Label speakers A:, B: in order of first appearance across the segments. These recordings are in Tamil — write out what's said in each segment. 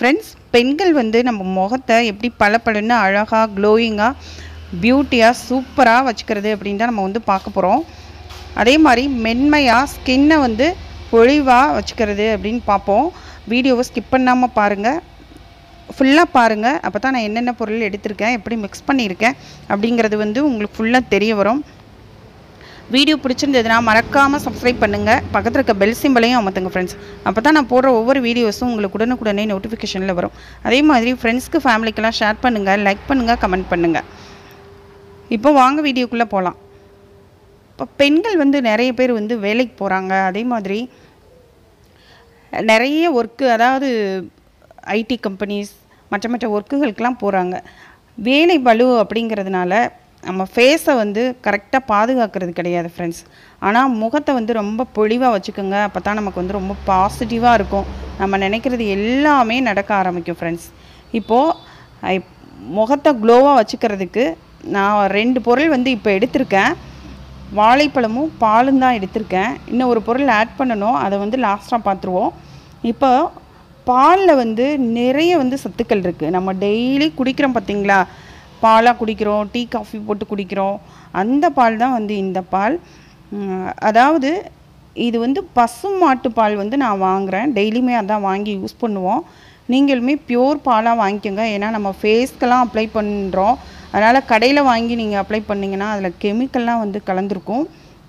A: ஃப்ரெண்ட்ஸ் பெண்கள் வந்து நம்ம முகத்தை எப்படி பளபளன்னு அழகாக க்ளோயிங்காக பியூட்டியாக சூப்பராக வச்சுக்கிறது அப்படின்னு தான் நம்ம வந்து பார்க்க போகிறோம் அதே மாதிரி மென்மையாக ஸ்கின்னை வந்து பொழிவாக வச்சுக்கிறது அப்படின்னு பார்ப்போம் வீடியோவை ஸ்கிப் பண்ணாமல் பாருங்கள் ஃபுல்லாக பாருங்கள் அப்போ தான் நான் என்னென்ன பொருள் எடுத்திருக்கேன் எப்படி மிக்ஸ் பண்ணியிருக்கேன் அப்படிங்கிறது வந்து உங்களுக்கு ஃபுல்லாக தெரிய வரும் வீடியோ பிடிச்சிருந்ததுன்னா மறக்காமல் சப்ஸ்கிரைப் பண்ணுங்கள் பக்கத்தில் இருக்க பெல் சிம்பலையும் அமர்த்துங்க ஃப்ரெண்ட்ஸ் அப்போ தான் நான் போடுற ஒவ்வொரு வீடியோஸும் உங்களுக்கு உடனுக்குடனே நோட்டிஃபிகேஷனில் வரும் அதே மாதிரி ஃப்ரெண்ட்ஸ்க்கு ஃபேமிலிக்கெல்லாம் ஷேர் பண்ணுங்கள் லைக் பண்ணுங்கள் கமெண்ட் பண்ணுங்கள் இப்போ வாங்க வீடியோக்குள்ளே போகலாம் இப்போ பெண்கள் வந்து நிறைய பேர் வந்து வேலைக்கு போகிறாங்க அதே மாதிரி நிறைய ஒர்க்கு அதாவது ஐடி கம்பெனிஸ் மற்ற மற்ற ஒர்க்குகளுக்கெலாம் போகிறாங்க வேலை பளு அப்படிங்கிறதுனால நம்ம ஃபேஸை வந்து கரெக்டாக பாதுகாக்கிறது கிடையாது ஃப்ரெண்ட்ஸ் ஆனால் முகத்தை வந்து ரொம்ப பொழிவாக வச்சுக்கோங்க அப்போ தான் நமக்கு வந்து ரொம்ப பாசிட்டிவாக இருக்கும் நம்ம நினைக்கிறது எல்லாமே நடக்க ஆரம்பிக்கும் ஃப்ரெண்ட்ஸ் இப்போது முகத்தை க்ளோவாக வச்சுக்கிறதுக்கு நான் ரெண்டு பொருள் வந்து இப்போ எடுத்திருக்கேன் வாழைப்பழமும் பாலும் தான் எடுத்திருக்கேன் இன்னும் ஒரு பொருள் ஆட் பண்ணணும் அதை வந்து லாஸ்ட்டாக பார்த்துருவோம் இப்போ பாலில் வந்து நிறைய வந்து சத்துக்கள் இருக்குது நம்ம டெய்லி குடிக்கிறோம் பார்த்தீங்களா பாலாக குடிக்கிறோம் டீ காஃபி போட்டு குடிக்கிறோம் அந்த பால் தான் வந்து இந்த பால் உம், அதாவது இது வந்து பசு மாட்டு பால் வந்து நான் வாங்குகிறேன் டெய்லியுமே அதான் வாங்கி யூஸ் பண்ணுவோம் நீங்களுமே பியூர் பாலாக வாங்கிக்கோங்க ஏன்னா நம்ம ஃபேஸ்க்கெல்லாம் அப்ளை பண்ணுறோம் அதனால் கடையில் வாங்கி நீங்கள் அப்ளை பண்ணிங்கன்னா அதில் கெமிக்கல்லாம் வந்து கலந்துருக்கும்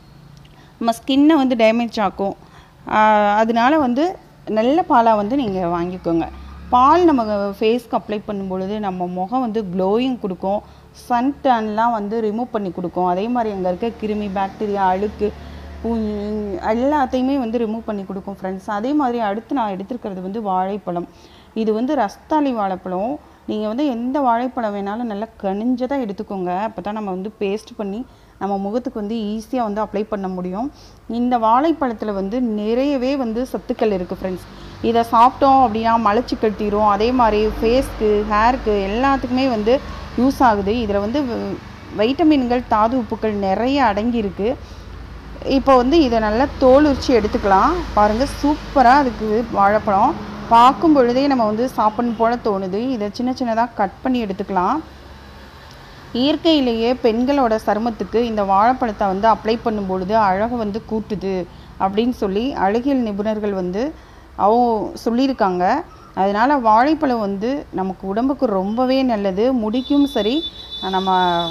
A: நம்ம ஸ்கின்னை வந்து டேமேஜ் ஆக்கும் ஆஹ் அதனால வந்து நல்ல பாலாக வந்து நீங்கள் வாங்கிக்கோங்க பால் நம்ம ஃபேஸ்க்கு அப்ளை பண்ணும்பொழுது நம்ம முகம் வந்து க்ளோயிங் கொடுக்கும் சன் டேன்லாம் வந்து ரிமூவ் பண்ணி கொடுக்கும் அதே மாதிரி அங்கே இருக்க கிருமி பாக்டீரியா அழுக்கு உம், எல்லாத்தையுமே வந்து ரிமூவ் பண்ணி கொடுக்கும் ஃப்ரெண்ட்ஸ் அதே மாதிரி அடுத்து நான் எடுத்திருக்கிறது வந்து வாழைப்பழம் இது வந்து ரஸ்தாளி வாழைப்பழம் நீங்கள் வந்து எந்த வாழைப்பழம் வேணாலும் நல்லா கனிஞ்சதாக எடுத்துக்கோங்க அப்போ தான் நம்ம வந்து பேஸ்ட் பண்ணி நம்ம முகத்துக்கு வந்து ஈஸியாக வந்து அப்ளை பண்ண முடியும் இந்த வாழைப்பழத்தில் வந்து நிறையவே வந்து சத்துக்கள் இருக்குது ஃப்ரெண்ட்ஸ் இதை சாப்பிட்டோம் அப்படின்னா மலைச்சி கட்டிரும் அதே மாதிரி ஃபேஸ்க்கு ஹேருக்கு எல்லாத்துக்குமே வந்து யூஸ் ஆகுது இதில் வந்து வ- வைட்டமின்கள் தாது உப்புக்கள் நிறைய அடங்கியிருக்கு இப்போ வந்து இதை நல்லா தோல் உரிச்சு எடுத்துக்கலாம் பாருங்கள் சூப்பராக அதுக்கு வாழைப்பழம் பார்க்கும் பொழுதே நம்ம வந்து சாப்பிடணும் போல தோணுது இதை சின்ன சின்னதாக கட் பண்ணி எடுத்துக்கலாம் இயற்கையிலேயே பெண்களோட சருமத்துக்கு இந்த வாழைப்பழத்தை வந்து அப்ளை பண்ணும் பொழுது அழகை வந்து கூட்டுது அப்படின்னு சொல்லி அழகியல் நிபுணர்கள் வந்து அவங்க சொல்லியிருக்காங்க அதனால் வாழைப்பழம் வந்து நமக்கு உடம்புக்கு ரொம்பவே நல்லது முடிக்கும் சரி நம்ம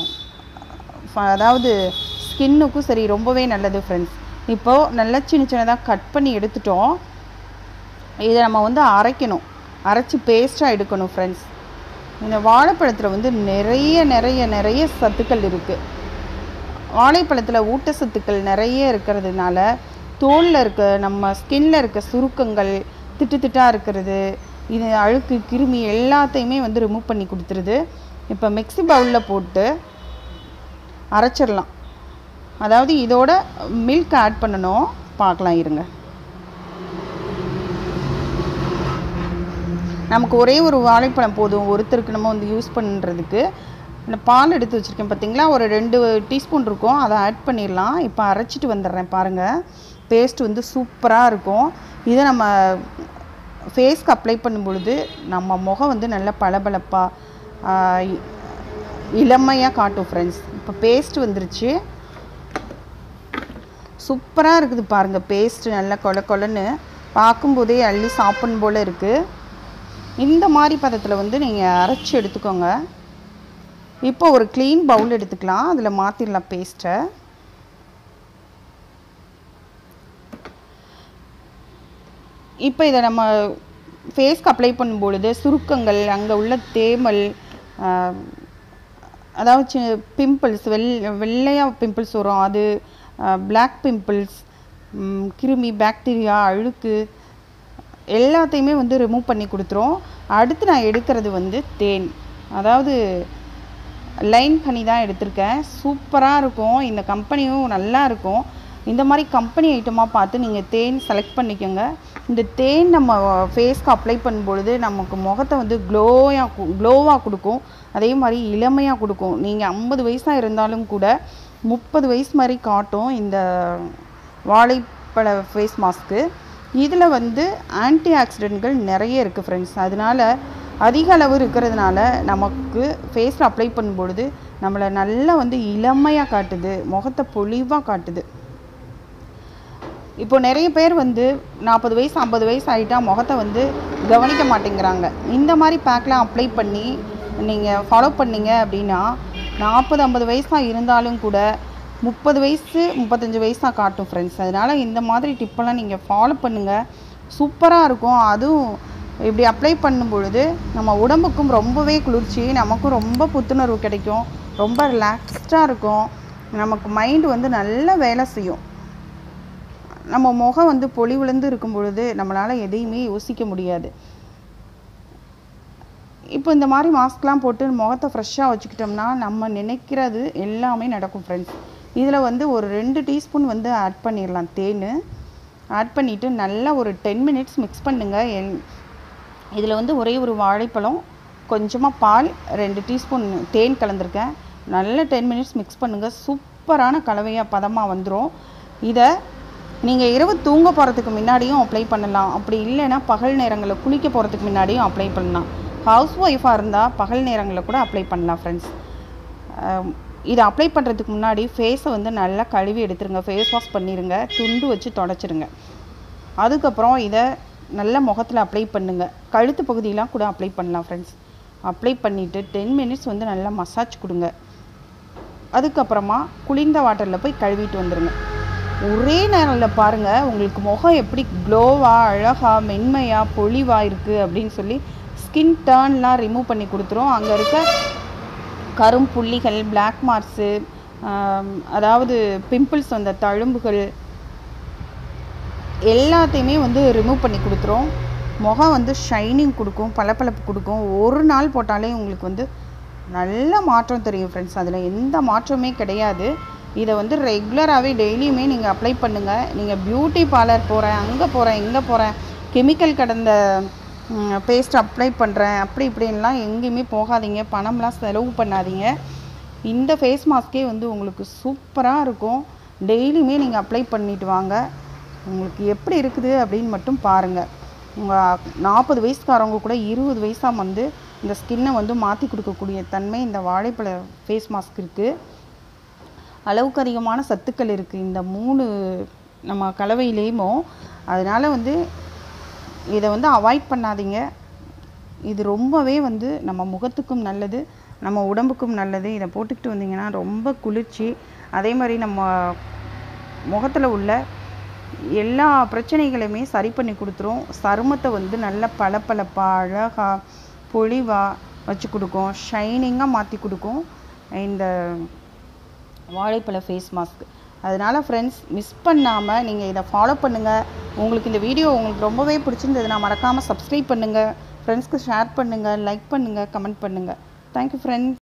A: ஃப- அதாவது ஸ்கின்னுக்கும் சரி ரொம்பவே நல்லது ஃப்ரெண்ட்ஸ் இப்போது நல்லா சின்ன சின்னதாக கட் பண்ணி எடுத்துட்டோம் இதை நம்ம வந்து அரைக்கணும் அரைச்சி பேஸ்ட்டாக எடுக்கணும் ஃப்ரெண்ட்ஸ் இந்த வாழைப்பழத்தில் வந்து நிறைய நிறைய நிறைய சத்துக்கள் இருக்குது வாழைப்பழத்தில் ஊட்டச்சத்துக்கள் நிறைய இருக்கிறதுனால தோலில் இருக்க நம்ம ஸ்கின்ல இருக்க சுருக்கங்கள் திட்டு திட்டாக இருக்கிறது இது அழுக்கு கிருமி எல்லாத்தையுமே வந்து ரிமூவ் பண்ணி கொடுத்துருது இப்போ மிக்ஸி பவுலில் போட்டு அரைச்சிடலாம் அதாவது இதோட மில்க் ஆட் பண்ணணும் பார்க்கலாம் இருங்க நமக்கு ஒரே ஒரு வாழைப்பழம் போதும் ஒருத்தருக்கு நம்ம வந்து யூஸ் பண்ணுறதுக்கு இந்த பால் எடுத்து வச்சுருக்கேன் பார்த்தீங்களா ஒரு ரெண்டு டீஸ்பூன் இருக்கும் அதை ஆட் பண்ணிடலாம் இப்போ அரைச்சிட்டு வந்துடுறேன் பாருங்கள் பேஸ்ட் வந்து சூப்பராக இருக்கும் இதை நம்ம ஃபேஸ்க்கு அப்ளை பண்ணும் பொழுது நம்ம முகம் வந்து நல்ல பளபளப்பாக இளமையாக காட்டும் ஃப்ரெண்ட்ஸ் இப்போ பேஸ்ட் வந்துருச்சு சூப்பராக இருக்குது பாருங்கள் பேஸ்ட் நல்லா கொல கொலன்னு பார்க்கும்போதே அள்ளி சாப்பிடணும் போல் இருக்குது இந்த மாதிரி பதத்தில் வந்து நீங்கள் அரைச்சி எடுத்துக்கோங்க இப்போ ஒரு க்ளீன் பவுல் எடுத்துக்கலாம் அதில் மாற்றிடலாம் பேஸ்ட்டை இப்போ இதை நம்ம ஃபேஸ்க்கு அப்ளை பண்ணும் பொழுது சுருக்கங்கள் அங்கே உள்ள தேமல் ஆஹ், அதாவது பிம்பிள்ஸ் வெள் வெள்ளையாக பிம்பிள்ஸ் வரும் அது பிளாக் பிம்பிள்ஸ் கிருமி பாக்டீரியா அழுக்கு எல்லாத்தையுமே வந்து ரிமூவ் பண்ணி கொடுத்துரும் அடுத்து நான் எடுக்கிறது வந்து தேன் அதாவது லைன் ஹனி தான் எடுத்திருக்கேன் சூப்பராக இருக்கும் இந்த கம்பெனியும் நல்லா இருக்கும் இந்த மாதிரி கம்பெனி ஐட்டமாக பார்த்து நீங்கள் தேன் செலக்ட் பண்ணிக்கோங்க இந்த தேன் நம்ம ஃபேஸ்க்கு அப்ளை பண்ணும்பொழுது நமக்கு முகத்தை வந்து க்ளோயாக க்ளோவாக கொடுக்கும் அதே மாதிரி இளமையாக கொடுக்கும் நீங்கள் ஐம்பது வயசாக இருந்தாலும் கூட முப்பது வயசு மாதிரி காட்டும் இந்த வாழைப்பழ ஃபேஸ் மாஸ்க்கு இதில் வந்து ஆன்டி ஆக்சிடென்ட்கள் நிறைய இருக்குது ஃப்ரெண்ட்ஸ் அதனால் அதிக அளவு இருக்கிறதுனால நமக்கு ஃபேஸில் அப்ளை பண்ணும்பொழுது நம்மளை நல்லா வந்து இளமையாக காட்டுது முகத்தை பொலிவாக காட்டுது இப்போ நிறைய பேர் வந்து நாற்பது வயசு ஐம்பது வயசு ஆகிட்டா முகத்தை வந்து கவனிக்க மாட்டேங்கிறாங்க இந்த மாதிரி பேக்லாம் அப்ளை பண்ணி நீங்கள் ஃபாலோ பண்ணீங்க அப்படின்னா நாற்பது ஐம்பது வயசாக இருந்தாலும் கூட முப்பது வயசு முப்பத்தஞ்சு வயசாக காட்டும் ஃப்ரெண்ட்ஸ் அதனால் இந்த மாதிரி டிப்பெல்லாம் நீங்கள் ஃபாலோ பண்ணுங்கள் சூப்பராக இருக்கும் அதுவும் இப்படி அப்ளை பண்ணும் பொழுது நம்ம உடம்புக்கும் ரொம்பவே குளிர்ச்சி நமக்கும் ரொம்ப புத்துணர்வு கிடைக்கும் ரொம்ப ரிலாக்ஸ்டாக இருக்கும் நமக்கு மைண்டு வந்து நல்லா வேலை செய்யும் நம்ம முகம் வந்து பொலிவுலேருந்து இருக்கும் பொழுது நம்மளால் எதையுமே யோசிக்க முடியாது இப்போ இந்த மாதிரி மாஸ்க்லாம் போட்டு முகத்தை ஃப்ரெஷ்ஷாக வச்சுக்கிட்டோம்னா நம்ம நினைக்கிறது எல்லாமே நடக்கும் ஃப்ரெண்ட்ஸ் இதில் வந்து ஒரு ரெண்டு டீஸ்பூன் வந்து ஆட் பண்ணிடலாம் தேன் ஆட் பண்ணிவிட்டு நல்லா ஒரு டென் மினிட்ஸ் மிக்ஸ் பண்ணுங்கள் என் இதில் வந்து ஒரே ஒரு வாழைப்பழம் கொஞ்சமாக பால் ரெண்டு டீஸ்பூன் தேன் கலந்துருக்கேன் நல்ல டென் மினிட்ஸ் மிக்ஸ் பண்ணுங்கள் சூப்பரான கலவையாக பதமாக வந்துடும் இதை நீங்கள் இரவு தூங்க போகிறதுக்கு முன்னாடியும் அப்ளை பண்ணலாம் அப்படி இல்லைன்னா பகல் நேரங்களில் குளிக்க போகிறதுக்கு முன்னாடியும் அப்ளை பண்ணலாம் ஹவுஸ் ஒய்ஃபாக இருந்தால் பகல் நேரங்களில் கூட அப்ளை பண்ணலாம் ஃப்ரெண்ட்ஸ் இதை அப்ளை பண்ணுறதுக்கு முன்னாடி ஃபேஸை வந்து நல்லா கழுவி எடுத்துருங்க ஃபேஸ் வாஷ் பண்ணிடுங்க துண்டு வச்சு தொடச்சிருங்க அதுக்கப்புறம் இதை நல்ல முகத்தில் அப்ளை பண்ணுங்கள் கழுத்து பகுதியெலாம் கூட அப்ளை பண்ணலாம் ஃப்ரெண்ட்ஸ் அப்ளை பண்ணிவிட்டு டென் மினிட்ஸ் வந்து நல்லா மசாஜ் கொடுங்க அதுக்கப்புறமா குளிர்ந்த வாட்டரில் போய் கழுவிட்டு வந்துடுங்க ஒரே நேரத்தில் பாருங்கள் உங்களுக்கு முகம் எப்படி க்ளோவாக அழகாக மென்மையாக பொலிவாக இருக்குது அப்படின்னு சொல்லி ஸ்கின் டேர்ன்லாம் ரிமூவ் பண்ணி கொடுத்துரும் அங்கே இருக்க கரும் புள்ளிகள் பிளாக் மார்க்ஸு அதாவது பிம்பிள்ஸ் வந்த தழும்புகள் எல்லாத்தையுமே வந்து ரிமூவ் பண்ணி கொடுத்துரும் முகம் வந்து ஷைனிங் கொடுக்கும் பளபளப்பு கொடுக்கும் ஒரு நாள் போட்டாலே உங்களுக்கு வந்து நல்ல மாற்றம் தெரியும் ஃப்ரெண்ட்ஸ் அதில் எந்த மாற்றமே கிடையாது இதை வந்து ரெகுலராகவே டெய்லியுமே நீங்கள் அப்ளை பண்ணுங்கள் நீங்கள் பியூட்டி பார்லர் போகிறேன் அங்கே போகிறேன் இங்கே போகிறேன் கெமிக்கல் கடந்த பேஸ்ட் அப்ளை பண்ணுறேன் அப்படி இப்படின்லாம் எங்கேயுமே போகாதீங்க பணம்லாம் செலவு பண்ணாதீங்க இந்த ஃபேஸ் மாஸ்க்கே வந்து உங்களுக்கு சூப்பராக இருக்கும் டெய்லியுமே நீங்கள் அப்ளை பண்ணிட்டு வாங்க உங்களுக்கு எப்படி இருக்குது அப்படின்னு மட்டும் பாருங்கள் உங்கள் நாற்பது வயசுக்காரவங்க கூட இருபது வயசாக வந்து இந்த ஸ்கின்னை வந்து மாற்றி கொடுக்கக்கூடிய தன்மை இந்த வாழைப்பழ ஃபேஸ் மாஸ்க் இருக்குது அளவுக்கு அதிகமான சத்துக்கள் இருக்குது இந்த மூணு நம்ம கலவையிலேயுமோ அதனால் வந்து இதை வந்து அவாய்ட் பண்ணாதீங்க இது ரொம்பவே வந்து நம்ம முகத்துக்கும் நல்லது நம்ம உடம்புக்கும் நல்லது இதை போட்டுக்கிட்டு வந்தீங்கன்னா ரொம்ப குளிர்ச்சி அதே மாதிரி நம்ம முகத்தில் உள்ள எல்லா பிரச்சனைகளையுமே சரி பண்ணி கொடுத்துரும் சருமத்தை வந்து நல்ல பளபளப்பாக அழகாக பொலிவாக வச்சு கொடுக்கும் ஷைனிங்காக மாற்றி கொடுக்கும் இந்த வாழைப்பழ ஃபேஸ் மாஸ்க் அதனால் ஃப்ரெண்ட்ஸ் மிஸ் பண்ணாமல் நீங்கள் இதை ஃபாலோ பண்ணுங்கள் உங்களுக்கு இந்த வீடியோ உங்களுக்கு ரொம்பவே பிடிச்சிருந்ததுன்னா மறக்காமல் சப்ஸ்கிரைப் பண்ணுங்கள் ஃப்ரெண்ட்ஸ்க்கு ஷேர் பண்ணுங்கள் லைக் பண்ணுங்கள் கமெண்ட் பண்ணுங்கள் தேங்க்யூ ஃப்ரெண்ட்ஸ்